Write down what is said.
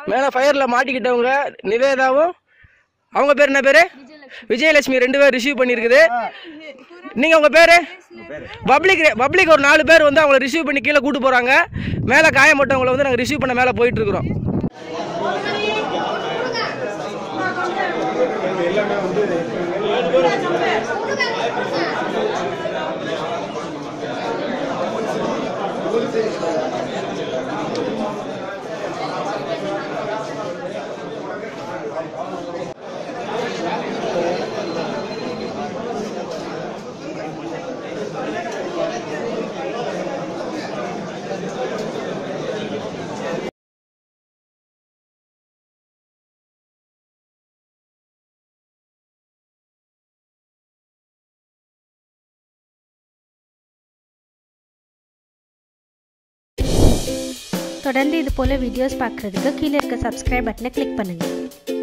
மேலே ஃபயரில் மாட்டிக்கிட்டவங்க நிவேதாவும் அவங்க பேர் என்ன பேர் விஜயலட்சுமி ரெண்டு பேர் ரிசீவ் பண்ணியிருக்குது நீங்கள் உங்கள் பேர் பப்ளிக் பப்ளிக் ஒரு நாலு பேர் வந்து அவங்கள ரிசீவ் பண்ணி கீழே கூட்டு போகிறாங்க மேலே காயப்பட்டவங்கள வந்து நாங்கள் ரிசீவ் பண்ண மேலே போயிட்டுருக்குறோம் தொடர்ந்து இது போல் வீடியோஸ் பார்க்குறதுக்கு கீழே இருக்க சப்ஸ்கிரைப் பட்டனை கிளிக் பண்ணுங்கள்